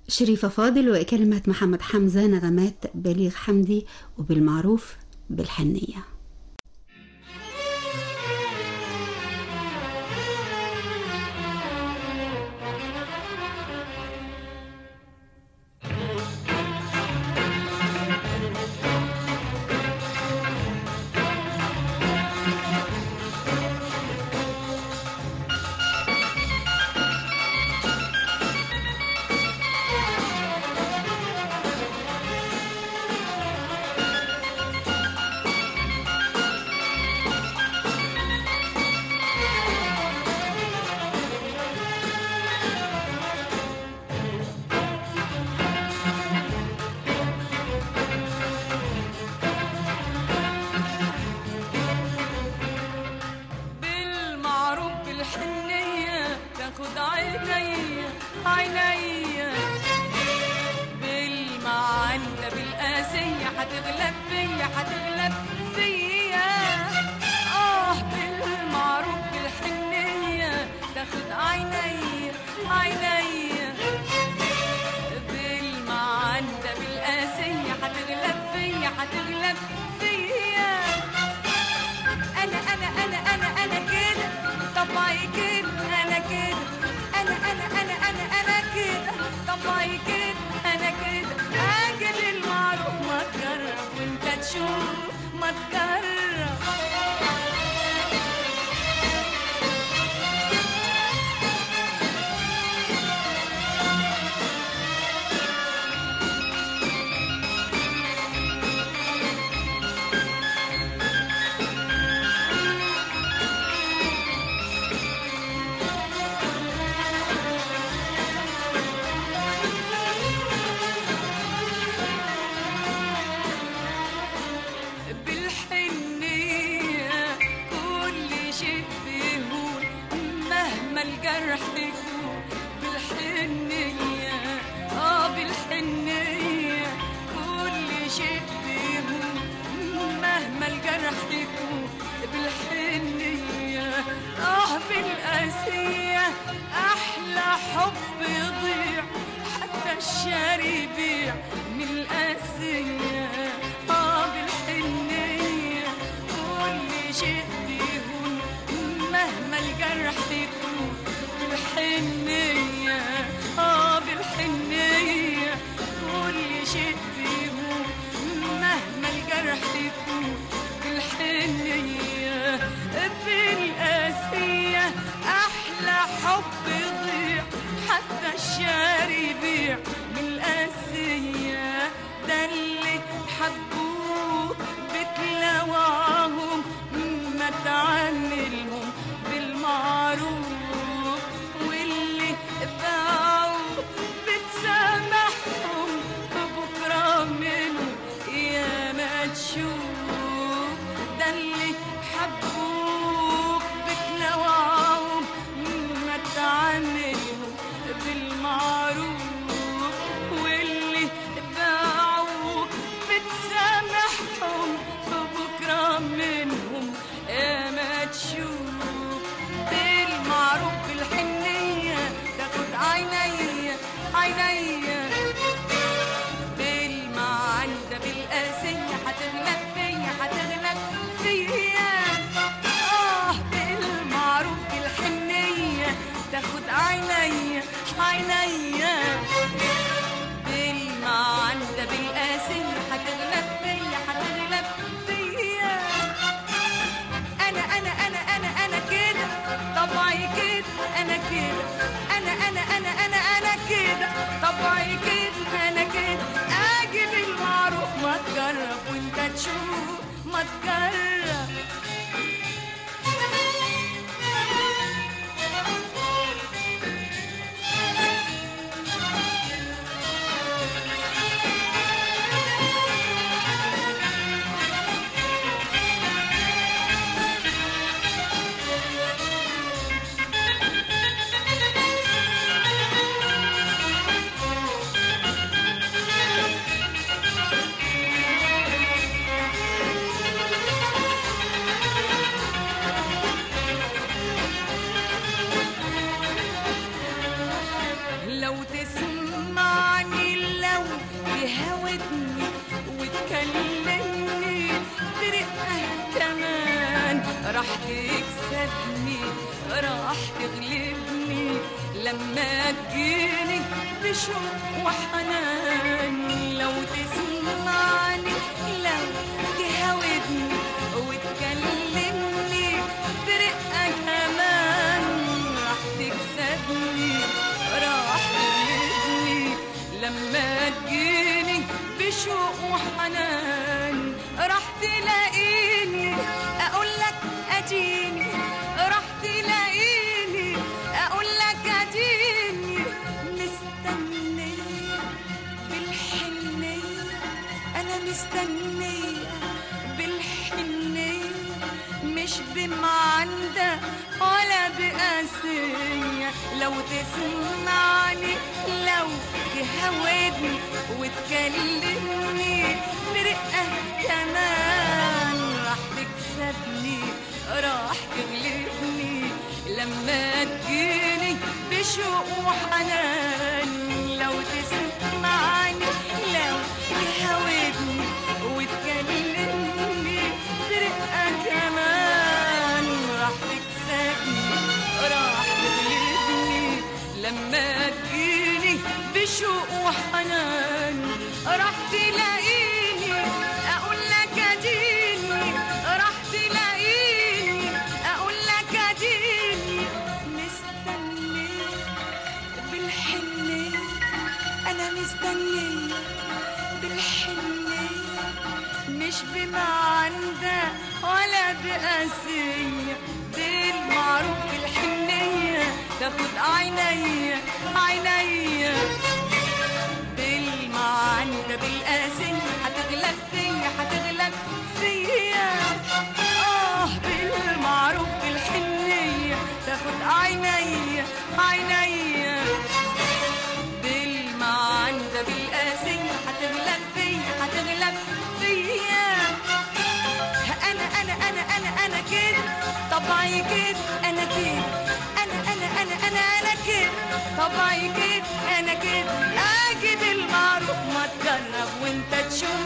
شريفة فاضل وكلمات محمد حمزة نغمات بليغ حمدي وبالمعروف بالحنية بالمعروف بالحنية تاخد عينيا عينيا بالمعندة بالقاسية هتغلب فيا هتغلب فيا اه بالمعروف بالحنية تاخد عينيا عينيا بالمعندة بالقاسية هتغلب فيا هتغلب فيا انا انا انا انا انا كده طبعي كده انا كده انا انا انا انا انا كده طبعي كده انا كده اجل المعروف ما تجرب وانت تشوف ما تجرب بالحنية كل شيء بيهون مهما الجرح يكون بالحنية اه بالحنية كل شيء بيهون مهما الجرح يكون بالحنية اه بالقاسية أحلى حب يضيع حتى الشاري يبيع من القاسية اه بالحنية كل شيء بيهون مهما الجرح يكون بالحنية اه بالحنية كل شيء بيهون مهما الجرح يكون بالحنية بالقاسية أحلى حب يضيع حتى الشاري يبيع من القاسية ده اللي حبوه بتلواهم ما تعاملهم بالمعروف واللي باعوا بتسامحهم بكرة منه يا ما تشوف ده اللي حبوك بتلواهم ما تعاملهم بالمعروف واللي باعوك بتسامحهم بكرة منهم يا ما تشوف بالمعروف بالحنية تاخد عينيا عينيا بالمعندة بالقاسية هتغلب فيا هتغلب فيا آه بالمعروف بالحنية تاخد عينيا عينيا بالمعندة بالقاسية هتغلب فيا هتغلب فيا انا انا انا انا انا كده طبعي كده انا كده انا انا انا انا انا كده طبعي كده انا كده اجي بالمعروف ما تجرب وانت تشوف ما تجرب راح تكسبني راح تغلبني لما تجيني بشوق وحنان لو تسمعني لو تهاودني وتكلمني برقة كمان راح تكسبني راح تغلبني لما تجيني بشوق وحنان راح تلاقيني اقول لك اديني راح تلاقيني اقول لك اديني مستنيه بالحنيه انا مستنيه بالحنيه مش بمعندة ولا بقاسية لو تسمعني لو تهودني وتكلمني برقة كمان راح تكسبني راح تغلبني لما تجيني بشوق وحنان لو تسمعني لو تهودني وتكلمني برقة كمان راح تكسبني راح تغلبني لما تجيني بشوق وحنان راح تلاقيني اقول لك اديني راح تلاقيني اقول لك اديني مستنيه بالحنيه انا مستنيه بالحنيه مش بمعندة ولا بقاسية بالمعروف بالحنية تاخد عينيا عينيا بالمعندة بالقاسية هتغلب فيا هتغلب فيا اه بالمعروف بالحنية تاخد عينيا عينيا بالمعندة بالقاسية هتغلب فيا هتغلب فيا أنا أنا أنا أنا أنا كده طبعي كده أنا كده أنا أنا أنا أنا أنا كده طبعي كده أنا كده أجد المعروف ما تجرب وأنت تشوف